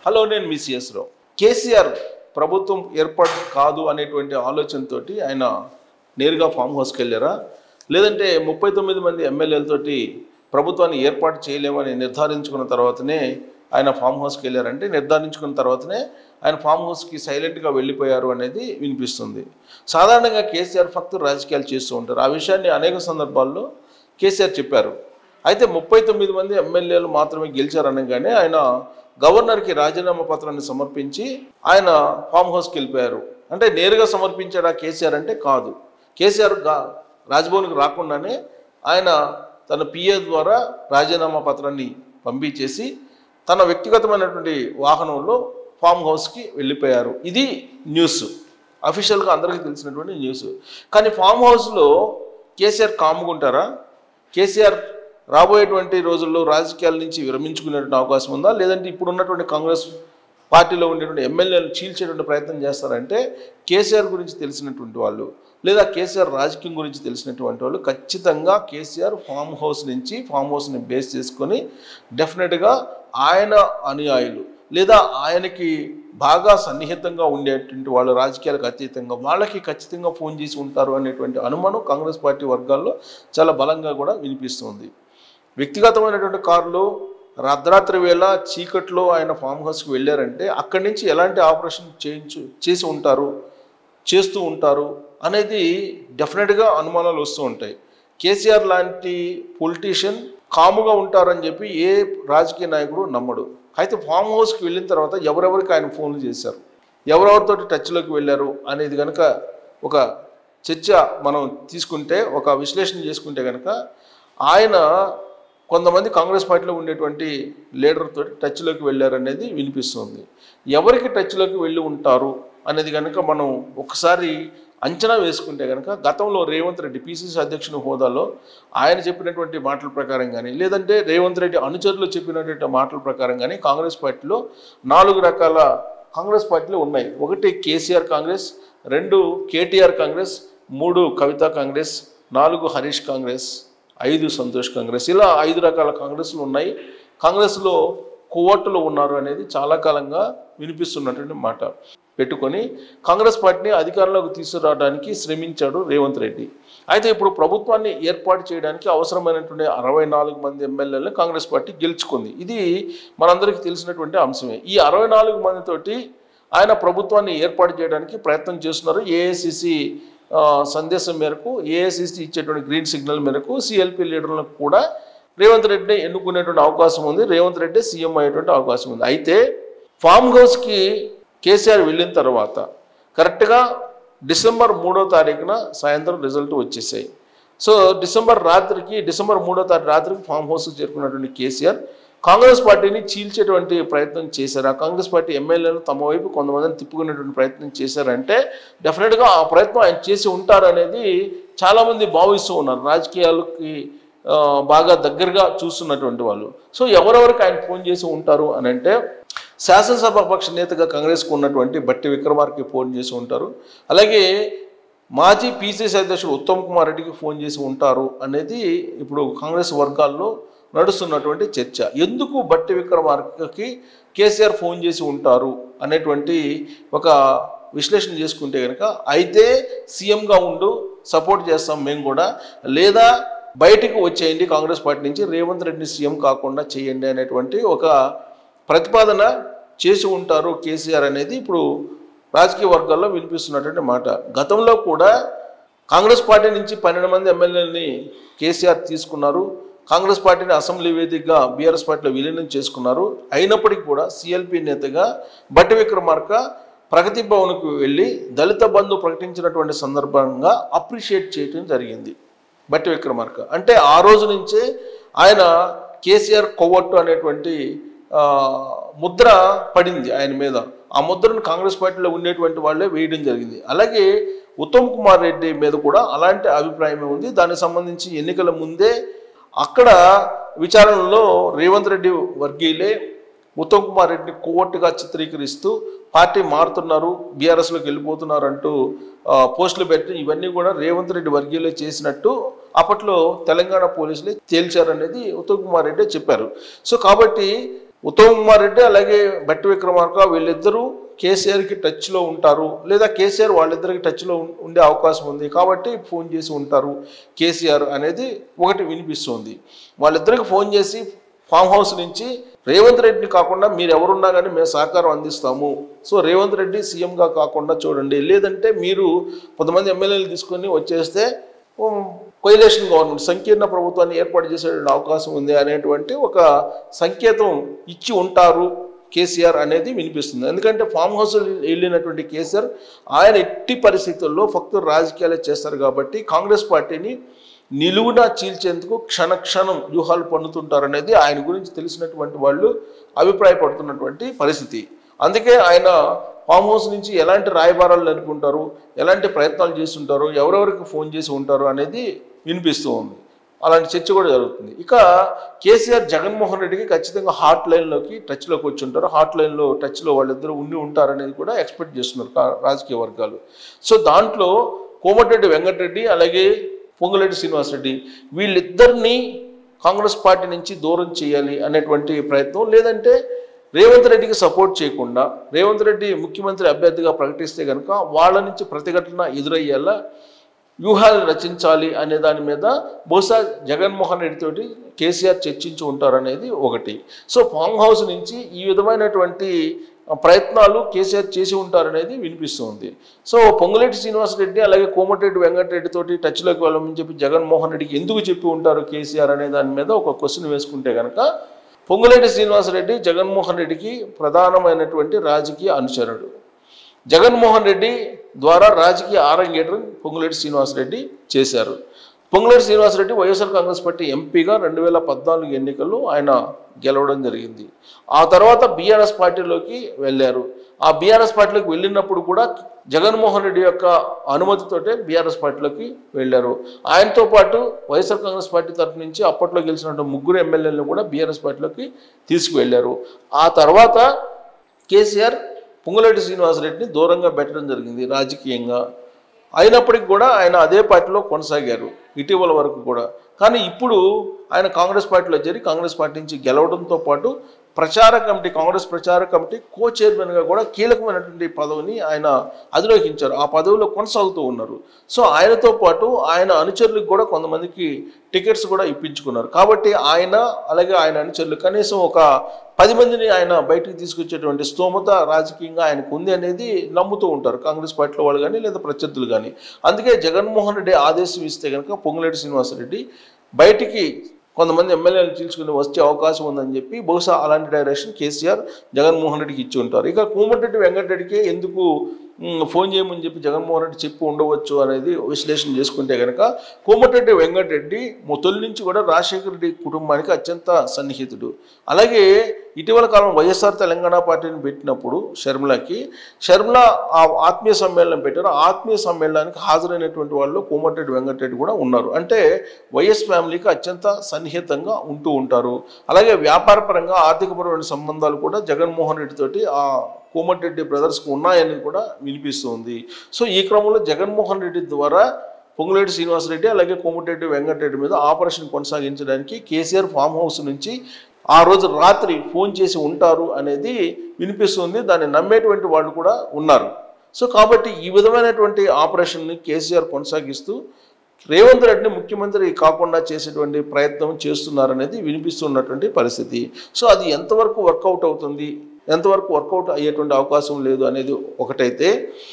hello నేను మీ CS రావు కేసీఆర్ ప్రభుత్వం ఏర్పాటు కాదు అనేటువంటి ఆలోచనతోటి ఆయన నేరుగా ఫామ్ హౌస్కి వెళ్ళారా లేదంటే ముప్పై తొమ్మిది మంది ఎమ్మెల్యేలతోటి ప్రభుత్వాన్ని ఏర్పాటు చేయలేమని నిర్ధారించుకున్న తర్వాతనే ఆయన ఫామ్ హౌస్కి వెళ్ళారంటే నిర్ధారించుకున్న తర్వాతనే ఆయన ఫామ్ హౌస్కి సైలెంట్గా వెళ్ళిపోయారు అనేది వినిపిస్తుంది సాధారణంగా కేసీఆర్ ఫక్తు రాజకీయాలు చేస్తూ ఉంటారు ఆ విషయాన్ని అనేక సందర్భాల్లో కేసీఆర్ చెప్పారు అయితే ముప్పై తొమ్మిది మంది ఎమ్మెల్యేలు మాత్రమే గెలిచారనగానే ఆయన గవర్నర్కి రాజీనామా పత్రాన్ని సమర్పించి ఆయన ఫామ్ హౌస్కి వెళ్ళిపోయారు అంటే నేరుగా సమర్పించాడా కేసీఆర్ అంటే కాదు కేసీఆర్ గా రాజ్భవన్కి రాకుండానే ఆయన తన పిఏ ద్వారా రాజీనామా పత్రాన్ని పంపించేసి తన వ్యక్తిగతమైనటువంటి వాహనంలో ఫామ్ హౌస్కి వెళ్ళిపోయారు ఇది న్యూస్ అఫీషియల్గా అందరికీ తెలిసినటువంటి న్యూస్ కానీ ఫామ్ హౌస్లో కేసీఆర్ కాముకుంటారా కేసీఆర్ రాబోయేటువంటి రోజుల్లో రాజకీయాల నుంచి విరమించుకునేటువంటి అవకాశం ఉందా లేదంటే ఇప్పుడు ఉన్నటువంటి కాంగ్రెస్ పార్టీలో ఉండేటువంటి ఎమ్మెల్యేలు చీల్చేటువంటి ప్రయత్నం చేస్తారంటే కేసీఆర్ గురించి తెలిసినటువంటి వాళ్ళు లేదా కేసీఆర్ రాజకీయం గురించి తెలిసినటువంటి వాళ్ళు ఖచ్చితంగా కేసీఆర్ ఫామ్ హౌస్ నుంచి ఫామ్ హౌస్ని బేస్ చేసుకొని డెఫినెట్గా ఆయన అనుయాయులు లేదా ఆయనకి బాగా సన్నిహితంగా ఉండేటువంటి వాళ్ళు రాజకీయాలకు అతీతంగా వాళ్ళకి ఖచ్చితంగా ఫోన్ చేసి ఉంటారు అనేటువంటి అనుమానం కాంగ్రెస్ పార్టీ వర్గాల్లో చాలా బలంగా కూడా వినిపిస్తుంది వ్యక్తిగతమైనటువంటి కారులో అర్ధరాత్రి వేళ చీకట్లో ఆయన ఫామ్ హౌస్కి వెళ్ళారంటే అక్కడి నుంచి ఎలాంటి ఆపరేషన్ చేయించు చేసి ఉంటారు చేస్తూ ఉంటారు అనేది డెఫినెట్గా అనుమానాలు వస్తూ ఉంటాయి కేసీఆర్ లాంటి పొలిటీషియన్ కాముగా ఉంటారని చెప్పి ఏ రాజకీయ నాయకుడు నమ్మడు అయితే ఫామ్ హౌస్కి వెళ్ళిన తర్వాత ఎవరెవరికి ఆయన ఫోన్లు చేశారు ఎవరెవరితో టచ్లోకి వెళ్ళారు అనేది కనుక ఒక చర్చ మనం తీసుకుంటే ఒక విశ్లేషణ చేసుకుంటే కనుక ఆయన కొంతమంది కాంగ్రెస్ పార్టీలో ఉండేటువంటి లీడర్ తోటి టచ్లోకి వెళ్ళారనేది వినిపిస్తుంది ఎవరికి టచ్లోకి వెళ్ళి ఉంటారు అనేది కనుక మనం ఒకసారి అంచనా వేసుకుంటే కనుక గతంలో రేవంత్ రెడ్డి పిసిసి అధ్యక్షుని హోదాలో ఆయన చెప్పినటువంటి మాటల ప్రకారం కానీ లేదంటే రేవంత్ రెడ్డి అనుచరులు చెప్పినటువంటి మాటల ప్రకారం కానీ కాంగ్రెస్ పార్టీలో నాలుగు రకాల కాంగ్రెస్ పార్టీలు ఉన్నాయి ఒకటి కేసీఆర్ కాంగ్రెస్ రెండు కేటీఆర్ కాంగ్రెస్ మూడు కవిత కాంగ్రెస్ నాలుగు హరీష్ కాంగ్రెస్ ఐదు సంతోష్ కాంగ్రెస్ ఇలా ఐదు రకాల కాంగ్రెస్లు ఉన్నాయి కాంగ్రెస్లో కోవట్టులు ఉన్నారు అనేది చాలా కాలంగా వినిపిస్తున్నటువంటి మాట పెట్టుకొని కాంగ్రెస్ పార్టీని అధికారంలోకి తీసుకురావడానికి శ్రమించాడు రేవంత్ రెడ్డి అయితే ఇప్పుడు ప్రభుత్వాన్ని ఏర్పాటు చేయడానికి అవసరమైనటువంటి అరవై నాలుగు మంది ఎమ్మెల్యేలను కాంగ్రెస్ పార్టీ గెలుచుకుంది ఇది మనందరికీ తెలిసినటువంటి అంశమే ఈ అరవై నాలుగు మందితోటి ఆయన ప్రభుత్వాన్ని ఏర్పాటు చేయడానికి ప్రయత్నం చేస్తున్నారు ఏఐసిసి సందేశం మేరకు ఏఐసిసి ఇచ్చేటువంటి గ్రీన్ సిగ్నల్ మేరకు సిఎల్పి లీడర్లకు కూడా రేవంత్ రెడ్డిని ఎన్నుకునేటువంటి అవకాశం ఉంది రేవంత్ రెడ్డి సీఎం అయ్యేటువంటి అవకాశం ఉంది అయితే ఫామ్ హౌస్కి కేసీఆర్ వెళ్ళిన తర్వాత కరెక్ట్గా డిసెంబర్ మూడో తారీఖున సాయంత్రం రిజల్ట్ వచ్చేసాయి సో డిసెంబర్ రాత్రికి డిసెంబర్ మూడో తారీఖు రాత్రికి ఫామ్ హౌస్కి చేరుకున్నటువంటి కేసీఆర్ కాంగ్రెస్ పార్టీని చీల్చేటువంటి ప్రయత్నం చేశారు ఆ కాంగ్రెస్ పార్టీ ఎమ్మెల్యేలు తమ వైపు కొంతమందిని తిప్పుకునేటువంటి ప్రయత్నం చేశారంటే డెఫినెట్గా ఆ ప్రయత్నం ఆయన చేసి ఉంటారు అనేది చాలామంది భావిస్తూ ఉన్నారు రాజకీయాలకి ఆ, బాగా దగ్గరగా చూస్తున్నటువంటి వాళ్ళు సో ఎవరెవరికి ఆయన ఫోన్ చేసి ఉంటారు అని అంటే శాసనసభాపక్ష నేతగా కాంగ్రెస్కు ఉన్నటువంటి బట్టి విక్రమార్కి ఫోన్ చేసి ఉంటారు అలాగే మాజీ పీసీసీ అధ్యక్షుడు ఉత్తమ్ కుమార్ రెడ్డికి ఫోన్ చేసి ఉంటారు అనేది ఇప్పుడు కాంగ్రెస్ వర్గాల్లో నడుస్తున్నటువంటి చర్చ ఎందుకు బట్టి విక్రమార్కకి కేసీఆర్ ఫోన్ చేసి ఉంటారు అనేటువంటి ఒక విశ్లేషణ చేసుకుంటే కనుక అయితే సీఎంగా ఉండు సపోర్ట్ చేస్తాం మేము కూడా లేదా బయటికి వచ్చేయండి కాంగ్రెస్ పార్టీ నుంచి రేవంత్ రెడ్డిని సీఎం కాకుండా చేయండి అనేటువంటి ఒక ప్రతిపాదన చేసి ఉంటారు కేసీఆర్ అనేది ఇప్పుడు రాజకీయ వర్గాల్లో వినిపిస్తున్నటువంటి మాట గతంలో కూడా కాంగ్రెస్ పార్టీ నుంచి పన్నెండు మంది ఎమ్మెల్యేలని కేసీఆర్ తీసుకున్నారు కాంగ్రెస్ పార్టీని అసెంబ్లీ వేదికగా బీఆర్ఎస్ పార్టీలో విలీనం చేసుకున్నారు అయినప్పటికీ కూడా సిఎల్పి నేతగా బట్టి విక్రమార్క ప్రగతి భవన్కు వెళ్ళి దళిత బంధు ప్రకటించినటువంటి సందర్భంగా అప్రిషియేట్ చేయడం జరిగింది బట్టి విక్రమార్క అంటే ఆ రోజు నుంచే ఆయన కేసీఆర్ కొవ్వొట్టు అనేటువంటి ఆ, ముద్ర పడింది ఆయన మీద ఆ ముద్రను కాంగ్రెస్ పార్టీలో ఉండేటువంటి వాళ్ళే వేయడం జరిగింది అలాగే ఉత్తమ్ కుమార్ రెడ్డి మీద కూడా అలాంటి అభిప్రాయమే ఉంది దానికి సంబంధించి ఎన్నికల ముందే అక్కడ విచారణలో రేవంత్ రెడ్డి వర్గీయులే ఉత్తమ్ కుమార్ రెడ్డిని కోవట్టుగా చిత్రీకరిస్తూ పార్టీ మారుతున్నారు బీఆర్ఎస్లోకి వెళ్ళిపోతున్నారు అంటూ ఆ, పోస్టులు పెట్టి ఇవన్నీ కూడా రేవంత్ రెడ్డి వర్గీయులే చేసినట్టు అప్పట్లో తెలంగాణ పోలీసులే తేల్చారనేది ఉత్తమ్ కుమార్ రెడ్డి చెప్పారు సో కాబట్టి ఉత్తమ్ కుమార్ రెడ్డి అలాగే బట్టి విక్రమార్క వీళ్ళిద్దరూ కేసీఆర్కి టచ్లో ఉంటారు లేదా కేసీఆర్ వాళ్ళిద్దరికి టచ్లో ఉం- ఉండే అవకాశం ఉంది కాబట్టి ఫోన్ చేసి ఉంటారు కేసీఆర్ అనేది ఒకటి వినిపిస్తుంది వాళ్ళిద్దరికి ఫోన్ చేసి ఫామ్ హౌస్ నుంచి రేవంత్ రెడ్డిని కాకుండా మీరు ఎవరున్నా కానీ మేము సహకారం అందిస్తాము సో రేవంత్ రెడ్డి సీఎంగా కాకుండా చూడండి లేదంటే మీరు కొంతమంది ఎమ్మెల్యేలు తీసుకొని వచ్చేస్తే కొయిలేషన్ గవర్నమెంట్ సంకీర్ణ ప్రభుత్వాన్ని ఏర్పాటు చేసే అవకాశం ఉంది అనేటువంటి ఒక సంకేతం ఇచ్చి ఉంటారు కేసీఆర్ అనేది వినిపిస్తుంది ఎందుకంటే ఫామ్ హౌస్ వెళ్ళినటువంటి కేసీఆర్ ఆయన ఎట్టి పరిస్థితుల్లో ఫక్తు రాజకీయాలే చేస్తారు కాబట్టి కాంగ్రెస్ పార్టీని నిలువున చీల్చేందుకు క్షణ క్షణం వ్యూహాలు పన్నుతుంటారనేది ఆయన గురించి తెలిసినటువంటి వాళ్ళు అభిప్రాయపడుతున్నటువంటి పరిస్థితి అందుకే ఆయన ఫామ్ హౌస్ నుంచి ఎలాంటి రాయబారాలు నడుపుకుంటారు ఎలాంటి ప్రయత్నాలు చేస్తుంటారు ఎవరెవరికి ఫోన్ చేసి ఉంటారు అనేది వినిపిస్తూ ఉంది అలాంటి చర్చ కూడా జరుగుతుంది ఇక కేసీఆర్ జగన్మోహన్ రెడ్డికి ఖచ్చితంగా హాట్ లైన్లోకి టచ్లోకి వచ్చి ఉంటారు హాట్ లైన్లో టచ్లో వాళ్ళిద్దరూ ఉండి ఉంటారనేది కూడా ఎక్స్పెక్ట్ చేస్తున్నారు కా- రాజకీయ వర్గాలు సో దాంట్లో కోమటిరెడ్డి వెంకటరెడ్డి అలాగే పొంగులేటి శ్రీనివాసరెడ్డి వీళ్ళిద్దరినీ కాంగ్రెస్ పార్టీ నుంచి దూరం చేయాలి అనేటువంటి ప్రయత్నం లేదంటే రేవంత్ రెడ్డికి సపోర్ట్ చేయకుండా రేవంత్ రెడ్డి ముఖ్యమంత్రి అభ్యర్థిగా ప్రకటిస్తే కనుక వాళ్ళ నుంచి ప్రతిఘటన ఎదురయ్యేలా వ్యూహాలు రచించాలి అనే దాని మీద బహుశా జగన్మోహన్ రెడ్డి తోటి కేసీఆర్ చర్చించి ఉంటారనేది ఒకటి సో ఫామ్ హౌస్ నుంచి ఈ విధమైనటువంటి ప్రయత్నాలు కేసీఆర్ చేసి ఉంటారనేది వినిపిస్తుంది సో పొంగులేటి శ్రీనివాసరెడ్డి అలాగే కోమటిరెడ్డి వెంకటరెడ్డి తోటి టచ్లోకి వెళ్ళమని చెప్పి జగన్మోహన్ రెడ్డికి ఎందుకు చెప్పి ఉంటారు కేసీఆర్ అనే దాని మీద ఒక క్వశ్చన్ వేసుకుంటే కనుక పొంగులేటి శ్రీనివాసరెడ్డి జగన్మోహన్ రెడ్డికి ప్రధానమైనటువంటి రాజకీయ అనుచరుడు జగన్మోహన్ రెడ్డి ద్వారా రాజకీయ ఆరంగేట్రం పొంగులేటి శ్రీనివాసరెడ్డి చేశారు పొంగులేటి శ్రీనివాసరెడ్డి వైఎస్ఆర్ కాంగ్రెస్ పార్టీ ఎంపీగా రెండు వేల పద్నాలుగు ఎన్నికల్లో ఆయన గెలవడం జరిగింది ఆ తర్వాత బీఆర్ఎస్ పార్టీలోకి వెళ్ళారు ఆ బీఆర్ఎస్ పార్టీలోకి వెళ్ళినప్పుడు కూడా జగన్మోహన్ రెడ్డి యొక్క అనుమతితోటే బీఆర్ఎస్ పార్టీలోకి వెళ్ళారు ఆయనతో పాటు వైఎస్ఆర్ కాంగ్రెస్ పార్టీ తరఫు నుంచి అప్పట్లో గెలిచినటువంటి ముగ్గురు ఎమ్మెల్యేలను కూడా బీఆర్ఎస్ పార్టీలోకి తీసుకువెళ్ళారు ఆ తర్వాత కేసీఆర్ పొంగులేటి శ్రీనివాసరెడ్డిని దూరంగా పెట్టడం జరిగింది రాజకీయంగా అయినప్పటికీ కూడా ఆయన అదే పార్టీలో కొనసాగారు ఇటీవల వరకు కూడా కానీ ఇప్పుడు ఆయన కాంగ్రెస్ పార్టీలో చేరి కాంగ్రెస్ పార్టీ నుంచి గెలవడంతో పాటు ప్రచార కమిటీ కాంగ్రెస్ ప్రచార కమిటీ కో చైర్మన్గా కూడా కీలకమైనటువంటి పదవిని ఆయన అధిరోహించారు ఆ పదవిలో కొనసాగుతూ ఉన్నారు సో ఆయనతో పాటు ఆయన అనుచరులకు కూడా కొంతమందికి టికెట్స్ కూడా ఇప్పించుకున్నారు కాబట్టి ఆయన అలాగే ఆయన అనుచరులు కనీసం ఒక పది మందిని ఆయన బయటికి తీసుకొచ్చేటువంటి స్తోమత రాజకీయంగా ఆయనకు ఉంది అనేది నమ్ముతూ ఉంటారు కాంగ్రెస్ పార్టీలో వాళ్ళు కానీ లేదా ప్రత్యర్థులు కానీ అందుకే జగన్మోహన్ రెడ్డి ఆదేశం ఇస్తే కనుక పొంగులేటి శ్రీనివాసరెడ్డి బయటికి కొంతమంది ఎమ్మెల్యేలు చీల్చుకుని వచ్చే అవకాశం ఉందని చెప్పి బహుశా అలాంటి డైరెక్షన్ కేసీఆర్ జగన్మోహన్ రెడ్డికి ఇచ్చి ఉంటారు ఇక కోమటిరెడ్డి వెంకటరెడ్డికి ఎందుకు మ్, ఫోన్ చేయమని చెప్పి జగన్మోహన్ రెడ్డి చెప్పి ఉండవచ్చు అనేది విశ్లేషణ చేసుకుంటే కనుక కోమటిరెడ్డి వెంకటరెడ్డి మొ- తొలి నుంచి కూడా రాజశేఖర రెడ్డి కుటుంబానికి అత్యంత సన్నిహితుడు అలాగే ఇటీవల కాలం వైఎస్ఆర్ తెలంగాణ పార్టీని పెట్టినప్పుడు షర్మిలకి షర్మిల ఆ ఆత్మీయ సమ్మేళనం పెట్టారు ఆ ఆత్మీయ సమ్మేళనానికి హాజరైనటువంటి వాళ్ళు కోమటిరెడ్డి వెంకటరెడ్డి కూడా ఉన్నారు అంటే వైఎస్ ఫ్యామిలీకి అత్యంత సన్నిహితంగా ఉంటూ ఉంటారు అలాగే వ్యాపారపరంగా ఆర్థికపరమైన సంబంధాలు కూడా జగన్మోహన్ రెడ్డి తోటి ఆ కోమటిరెడ్డి బ్రదర్స్కి ఉన్నాయని కూడా వినిపిస్తుంది సో ఈ క్రమంలో జగన్మోహన్ రెడ్డి ద్వారా పొంగులేటి శ్రీనివాసరెడ్డి అలాగే కోమటిరెడ్డి వెంకటరెడ్డి మీద ఆపరేషన్ కొనసాగించడానికి కేసీఆర్ ఫామ్ హౌస్ నుంచి ఆ రోజు రాత్రి ఫోన్ చేసి ఉంటారు అనేది వినిపిస్తుంది దాన్ని నమ్మేటువంటి వాళ్ళు కూడా ఉన్నారు సో కాబట్టి ఈ విధమైనటువంటి ఆపరేషన్ని కేసీఆర్ కొనసాగిస్తూ రేవంత్ రెడ్డిని ముఖ్యమంత్రి కాకుండా చేసేటువంటి ప్రయత్నం చేస్తున్నారనేది వినిపిస్తున్నటువంటి పరిస్థితి సో అది ఎంతవరకు వర్కౌట్ అవుతుంది ఎంతవరకు వర్కౌట్ అయ్యేటువంటి అవకాశం లేదు అనేది ఒకటైతే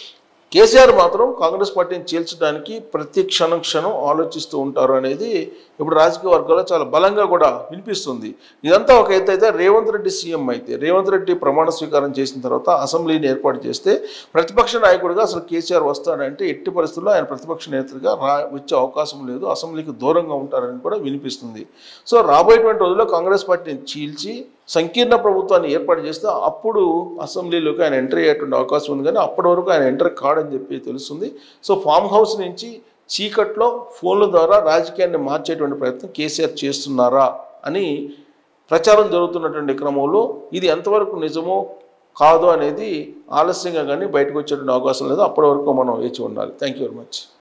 కేసీఆర్ మాత్రం కాంగ్రెస్ పార్టీని చీల్చడానికి ప్రతి క్షణం క్షణం ఆలోచిస్తూ ఉంటారు అనేది ఇప్పుడు రాజకీయ వర్గాల్లో చాలా బలంగా కూడా వినిపిస్తుంది ఇదంతా ఒక ఎత్తు అయితే రేవంత్ రెడ్డి సీఎం అయితే రేవంత్ రెడ్డి ప్రమాణ స్వీకారం చేసిన తర్వాత అసెంబ్లీని ఏర్పాటు చేస్తే ప్రతిపక్ష నాయకుడిగా అసలు కేసీఆర్ వస్తాడంటే ఎట్టి పరిస్థితుల్లో ఆయన ప్రతిపక్ష నేతగా రా వచ్చే అవకాశం లేదు అసెంబ్లీకి దూరంగా ఉంటారని కూడా వినిపిస్తుంది సో రాబోయేటువంటి రోజుల్లో కాంగ్రెస్ పార్టీని చీల్చి సంకీర్ణ ప్రభుత్వాన్ని ఏర్పాటు చేస్తే అప్పుడు అసెంబ్లీలోకి ఆయన ఎంటర్ అయ్యేటువంటి అవకాశం ఉంది కానీ అప్పటి వరకు ఆయన ఎంటర్ కాడని చెప్పి తెలుస్తుంది సో ఫామ్ హౌస్ నుంచి చీకట్లో ఫోన్ల ద్వారా రాజకీయాన్ని మార్చేటువంటి ప్రయత్నం కేసీఆర్ చేస్తున్నారా అని ప్రచారం జరుగుతున్నటువంటి క్రమంలో ఇది ఎంతవరకు నిజమో కాదో అనేది ఆలస్యంగా కానీ బయటకు వచ్చేటువంటి అవకాశం లేదు అప్పటి వరకు మనం వేచి ఉండాలి థ్యాంక్ యూ వెరీ మచ్